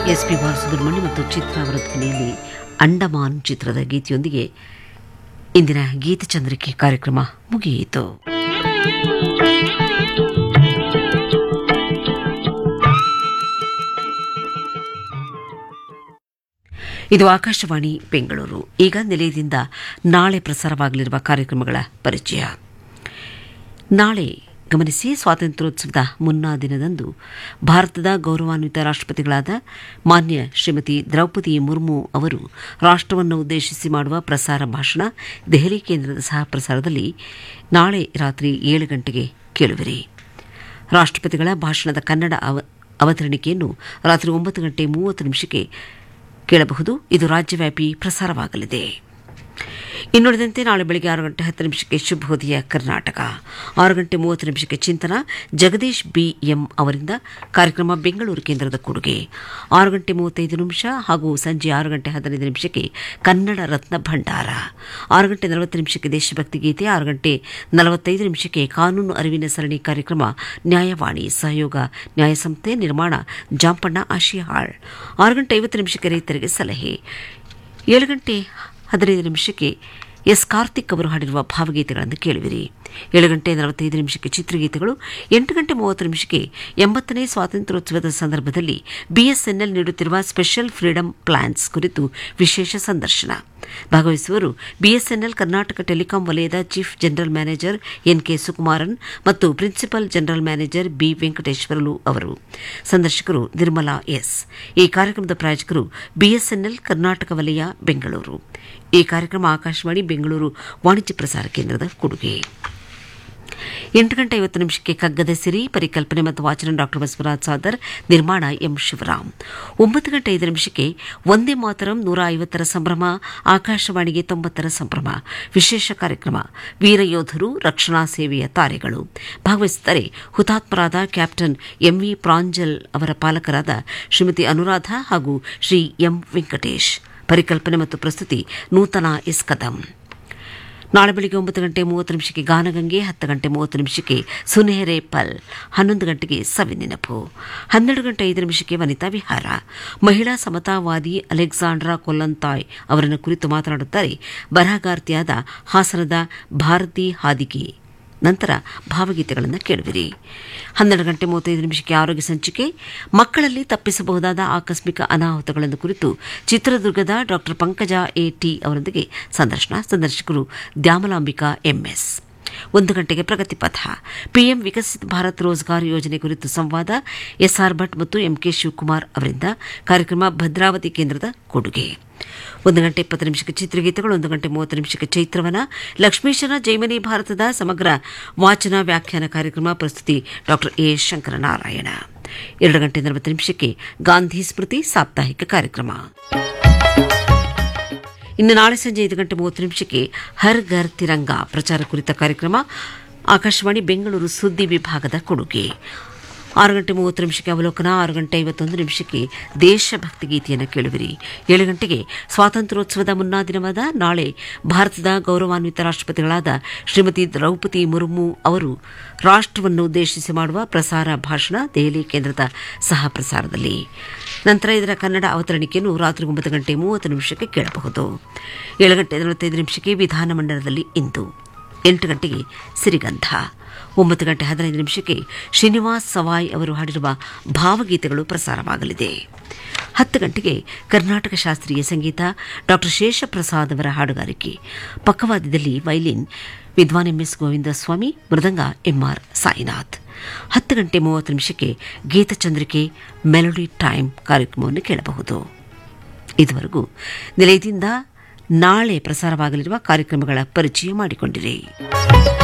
S P Balasubramanya ಮತ್ತು ಚಿತ್ರ ಅವರ ಧ್ವನಿಯಲ್ಲಿ ಅಂಡಮಾನ್ ಚಿತ್ರದ ಗೀತೆಯೊಂದಿಗೆ ಇಂದಿನ ಗೀತಚಂದ್ರಿಕೆ ಕಾರ್ಯಕ್ರಮ ಮುಗಿಯಿತು ಇದು ಆಕಾಶವಾಣಿ ಬೆಂಗಳೂರು ಈಗ ನಿಲಯದಿಂದ ನಾಳೆ ಪ್ರಸಾರವಾಗಲಿರುವ ಕಾರ್ಯಕ್ರಮಗಳ ಪರಿಚಯ ನಾಳೆ ಗಮನಿಸಿ ಸ್ವಾತಂತ್ರ್ಯೋತ್ಸವದ ಮುನ್ನಾ ದಿನದಂದು ಭಾರತದ ಗೌರವಾನ್ವಿತ ರಾಷ್ಟ್ರಪತಿಗಳಾದ ಮಾನ್ಯ ಶ್ರೀಮತಿ ದ್ರೌಪದಿ ಮುರ್ಮು ಅವರು ರಾಷ್ಟ್ರವನ್ನು ಉದ್ದೇಶಿಸಿ ಮಾಡುವ ಪ್ರಸಾರ ಭಾಷಣ ದೆಹಲಿ ಕೇಂದ್ರದ ಸಹ ಪ್ರಸಾರದಲ್ಲಿ ನಾಳೆ ರಾತ್ರಿ ಏಳು ಗಂಟೆಗೆ ಕೇಳುವಿರಿ ರಾಷ್ಟ್ರಪತಿಗಳ ಭಾಷಣದ ಕನ್ನಡ ಅವ ಅವತರಣಿಕೆಯನ್ನು ರಾತ್ರಿ ಒಂಬತ್ತು ಗಂಟೆ ಮೂವತ್ತು ನಿಮಿಷಕ್ಕೆ ಕೇಳಬಹುದು ಇದು ರಾಜ್ಯವ್ಯಾಪಿ ಪ್ರಸಾರವಾಗಲಿದೆ ಇನ್ನುಳಿದಂತೆ ನಾಳೆ ಬೆಳಗ್ಗೆ ಆರು ಗಂಟೆ ಹತ್ತು ನಿಮಿಷಕ್ಕೆ ಶುಭೋದಯ ಕರ್ನಾಟಕ ಆರು ಗಂಟೆ ಮೂವತ್ತು ನಿಮಿಷಕ್ಕೆ ಚಿಂತನ ಜಗದೀಶ್ ಬಿ ಎಂ ಅವರಿಂದ ಕಾರ್ಯಕ್ರಮ ಬೆಂಗಳೂರು ಕೇಂದ್ರದ ಕೊಡುಗೆ ಆರು ಗಂಟೆ ಮೂವತ್ತೈದು ನಿಮಿಷ ಹಾಗೂ ಸಂಜೆ ಆರು ಗಂಟೆ ಹದಿನೈದು ನಿಮಿಷಕ್ಕೆ ಕನ್ನಡ ರತ್ನ ಭಂಡಾರ ಆರು ಗಂಟೆ ನಲವತ್ತು ನಿಮಿಷಕ್ಕೆ ದೇಶಭಕ್ತಿ ಗೀತೆ ಆರು ಗಂಟೆ ನಲವತ್ತೈದು ನಿಮಿಷಕ್ಕೆ ಕಾನೂನು ಅರಿವಿನ ಸರಣಿ ಕಾರ್ಯಕ್ರಮ ನ್ಯಾಯವಾಣಿ ಸಹಯೋಗ ನ್ಯಾಯಸಂಸ್ಥೆ ನಿರ್ಮಾಣ ಜಾಂಪಣ್ಣ ಆಶಿಹಾಳ್ ಆರು ಗಂಟೆ ಐವತ್ತು ನಿಮಿಷಕ್ಕೆ ರೈತರಿಗೆ ಸಲಹೆ ಏಳು ಗಂಟೆ ಹದಿನೈದು ನಿಮಿಷಕ್ಕೆ ಎಸ್ ಕಾರ್ತಿಕ್ ಅವರು ಹಾಡಿರುವ ಭಾವಗೀತೆಗಳನ್ನು ಕೇಳುವಿರಿ ಏಳು ಗಂಟೆ ನಲವತ್ತೈದು ನಿಮಿಷಕ್ಕೆ ಚಿತ್ರಗೀತೆಗಳು ಎಂಟು ಗಂಟೆ ಮೂವತ್ತು ನಿಮಿಷಕ್ಕೆ ಎಂಬತ್ತನೇ ಸ್ವಾತಂತ್ರ್ಯೋತ್ಸವದ ಸಂದರ್ಭದಲ್ಲಿ ಬಿಎಸ್ಎನ್ಎಲ್ ನೀಡುತ್ತಿರುವ ಸ್ಪೆಷಲ್ ಫ್ರೀಡಂ ಪ್ಲಾನ್ಸ್ ಕುರಿತು ವಿಶೇಷ ಸಂದರ್ಶನ ಭಾಗವಹಿಸುವರು ಬಿಎಸ್ಎನ್ಎಲ್ ಕರ್ನಾಟಕ ಟೆಲಿಕಾಂ ವಲಯದ chief general manager N K Sukumaran ಮತ್ತು principal general manager B Venkateswarlu ಅವರು ಸಂದರ್ಶಕರು ನಿರ್ಮಲಾ ಎಸ್ ಈ ಕಾರ್ಯಕ್ರಮದ ಪ್ರಾಯೋಜಕರು ಬಿಎಸ್ಎನ್ಎಲ್ ಕರ್ನಾಟಕ ವಲಯ ಬೆಂಗಳೂರು ಈ ಕಾರ್ಯಕ್ರಮ ಆಕಾಶವಾಣಿ ಬೆಂಗಳೂರು ವಾಣಿಜ್ಯ ಪ್ರಸಾರ ಕೇಂದ್ರದ ಕೊಡುಗೆ ಎಂಟು ಗಂಟೆ ಐವತ್ತು ನಿಮಿಷಕ್ಕೆ ಕಗ್ಗದ ಸಿರಿ ಪರಿಕಲ್ಪನೆ ಮತ್ತು ವಾಚನ ಡಾಕ್ಟರ್ ಬಸವರಾಜ್ ಸಾದರ್ ನಿರ್ಮಾಣ ಎಂ ಶಿವರಾಮ್ ಒಂಬತ್ತು ಗಂಟೆ ಐದು ನಿಮಿಷಕ್ಕೆ ಒಂದೇ ಮಾತರಂ ನೂರ ಐವತ್ತರ ಸಂಭ್ರಮ ಆಕಾಶವಾಣಿಗೆ ತೊಂಬತ್ತರ ಸಂಭ್ರಮ ವಿಶೇಷ ಕಾರ್ಯಕ್ರಮ ವೀರಯೋಧರು ರಕ್ಷಣಾ ಸೇವೆಯ ತಾರೆಗಳು ಭಾಗವಹಿಸುತ್ತಾರೆ ಹುತಾತ್ಮರಾದ ಕ್ಯಾಪ್ಟನ್ ಎಂವಿ ಪ್ರಾಂಜಲ್ ಅವರ ಪಾಲಕರಾದ ಶ್ರೀಮತಿ ಅನುರಾಧ ಹಾಗೂ ಶ್ರೀ ಎಂ ವೆಂಕಟೇಶ್ ಪರಿಕಲ್ಪನೆ ಮತ್ತು ಪ್ರಸ್ತುತಿ ನೂತನ ಎಸ್ ಕದಂ ನಾಳೆ ಬೆಳಿಗ್ಗೆ ಒಂಬತ್ತು ಗಂಟೆ ಮೂವತ್ತು ನಿಮಿಷಕ್ಕೆ ಗಾನಗಂಗೆ ಹತ್ತು ಗಂಟೆ ಮೂವತ್ತು ನಿಮಿಷಕ್ಕೆ ಸುನೇರೆ ಪಲ್ ಹನ್ನೊಂದು ಗಂಟೆಗೆ ಸವಿನೆನಪು ಹನ್ನೆರಡು ಗಂಟೆ ಐದು ನಿಮಿಷಕ್ಕೆ ವನಿತಾ ವಿಹಾರ ಮಹಿಳಾ ಸಮತಾವಾದಿ ಅಲೆಕ್ಸಾಂಡ್ರಾ ಕೊಲ್ಲಂತಾಯ್ ಅವರನ್ನು ಕುರಿತು ಮಾತನಾಡುತ್ತಾರೆ ಬರಹಗಾರ್ತಿಯಾದ ಹಾಸನದ ಭಾರತಿ ಹಾದಿಗೆ ನಂತರ ಭಾವಗೀತೆಗಳನ್ನು ಕೇಳುವಿರಿ ಹನ್ನೆರಡು ಗಂಟೆ ಮೂವತ್ತೈದು ನಿಮಿಷಕ್ಕೆ ಆರೋಗ್ಯ ಸಂಚಿಕೆ ಮಕ್ಕಳಲ್ಲಿ ತಪ್ಪಿಸಬಹುದಾದ ಆಕಸ್ಮಿಕ ಅನಾಹುತಗಳನ್ನು ಕುರಿತು ಚಿತ್ರದುರ್ಗದ ಡಾ ಪಂಕಜ ಎ ಟಿ ಅವರೊಂದಿಗೆ ಸಂದರ್ಶನ ಸಂದರ್ಶಕರು ದ್ಯಾಮಲಾಂಬಿಕಾ ಎಂಎಸ್ ಒಂದು ಗಂಟೆಗೆ ಪ್ರಗತಿ ಪಥ ಪಿಎಂ ವಿಕಸಿತ ಭಾರತ್ ರೋಜ್ಗಾರ್ ಯೋಜನೆ ಕುರಿತು ಸಂವಾದ ಎಸ್ಆರ್ ಭಟ್ ಮತ್ತು ಎಂಕೆ ಶಿವಕುಮಾರ್ ಅವರಿಂದ ಕಾರ್ಯಕ್ರಮ ಭದ್ರಾವತಿ ಕೇಂದ್ರದ ಕೊಡುಗೆ ಒಂದು ಗಂಟೆ ಇಪ್ಪತ್ತು ನಿಮಿಷಕ್ಕೆ ಚಿತ್ರಗೀತೆಗಳು ಒಂದು ಗಂಟೆ ಮೂವತ್ತು ನಿಮಿಷಕ್ಕೆ ಚೈತ್ರವನ ಲಕ್ಷ್ಮೀಶನ ಜೈಮನಿ ಭಾರತದ ಸಮಗ್ರ ವಾಚನ ವ್ಯಾಖ್ಯಾನ ಕಾರ್ಯಕ್ರಮ ಪ್ರಸ್ತುತಿ ಡಾಕ್ಟರ್ ಎ ಶಂಕರನಾರಾಯಣ ಎರಡು ಗಂಟೆ ನಲವತ್ತು ನಿಮಿಷಕ್ಕೆ ಗಾಂಧಿ ಸ್ಮೃತಿ ಸಾಪ್ತಾಹಿಕ ಕಾರ್ಯಕ್ರಮ ಇನ್ನು ನಾಳೆ ಸಂಜೆ ಐದು ಗಂಟೆ ಮೂವತ್ತು ನಿಮಿಷಕ್ಕೆ ಹರ್ ಘರ್ ತಿರಂಗ ಪ್ರಚಾರ ಕುರಿತ ಕಾರ್ಯಕ್ರಮ ಆಕಾಶವಾಣಿ ಬೆಂಗಳೂರು ಸುದ್ದಿ ವಿಭಾಗದ ಕೊಡುಗೆ ಆರು ಗಂಟೆ ಮೂವತ್ತು ನಿಮಿಷಕ್ಕೆ ಅವಲೋಕನ ಆರು ಗಂಟೆ ಐವತ್ತೊಂದು ನಿಮಿಷಕ್ಕೆ ದೇಶಭಕ್ತಿ ಗೀತೆಯನ್ನು ಕೇಳುವಿರಿ ಏಳು ಗಂಟೆಗೆ ಸ್ವಾತಂತ್ರ್ಯೋತ್ಸವದ ಮುನ್ನಾ ದಿನವಾದ ನಾಳೆ ಭಾರತದ ಗೌರವಾನ್ವಿತ ರಾಷ್ಟ್ರಪತಿಗಳಾದ ಶ್ರೀಮತಿ ದ್ರೌಪದಿ ಮುರ್ಮು ಅವರು ರಾಷ್ಟ್ರವನ್ನು ಉದ್ದೇಶಿಸಿ ಮಾಡುವ ಪ್ರಸಾರ ಭಾಷಣ ದೆಹಲಿ ಕೇಂದ್ರದ ಸಹ ಪ್ರಸಾರದಲ್ಲಿ ನಂತರ ಇದರ ಕನ್ನಡ ಅವತರಣಿಕೆಯನ್ನು ರಾತ್ರಿ ಒಂಬತ್ತು ಗಂಟೆ ಮೂವತ್ತು ನಿಮಿಷಕ್ಕೆ ಕೇಳಬಹುದು ಏಳು ಗಂಟೆ ನಲವತ್ತೈದು ನಿಮಿಷಕ್ಕೆ ವಿಧಾನಮಂಡಲದಲ್ಲಿ ಇಂದು ಎಂಟು ಗಂಟೆಗೆ ಸಿರಿಗಂಧ ಒಂಬತ್ತು ಗಂಟೆ ಹದಿನೈದು ನಿಮಿಷಕ್ಕೆ ಶ್ರೀನಿವಾಸ್ ಸವಾಯ್ ಅವರು ಹಾಡಿರುವ ಭಾವಗೀತೆಗಳು ಪ್ರಸಾರವಾಗಲಿದೆ ಹತ್ತು ಗಂಟೆಗೆ ಕರ್ನಾಟಕ ಶಾಸ್ತ್ರೀಯ ಸಂಗೀತ ಡಾಕ್ಟರ್ ಶೇಷಪ್ರಸಾದ್ ಅವರ ಹಾಡುಗಾರಿಕೆ ಪಕ್ಕವಾದ್ಯದಲ್ಲಿ ವೈಲಿನ್ ವಿದ್ವಾನ್ ಎಂಎಸ್ ಗೋವಿಂದ ಸ್ವಾಮಿ ಮೃದಂಗ ಎಂಆರ್ ಸಾಯಿನಾಥ್ ಹತ್ತು ಗಂಟೆ ಮೂವತ್ತು ನಿಮಿಷಕ್ಕೆ ಗೀತಚಂದ್ರಿಕೆ ಮೆಲೋಡಿ ಟೈಮ್ ಕಾರ್ಯಕ್ರಮವನ್ನು ಕೇಳಬಹುದು ಇದುವರೆಗೂ ನಿಲಯದಿಂದ ನಾಳೆ ಪ್ರಸಾರವಾಗಲಿರುವ ಕಾರ್ಯಕ್ರಮಗಳ ಪರಿಚಯ ಮಾಡಿಕೊಂಡಿರಿ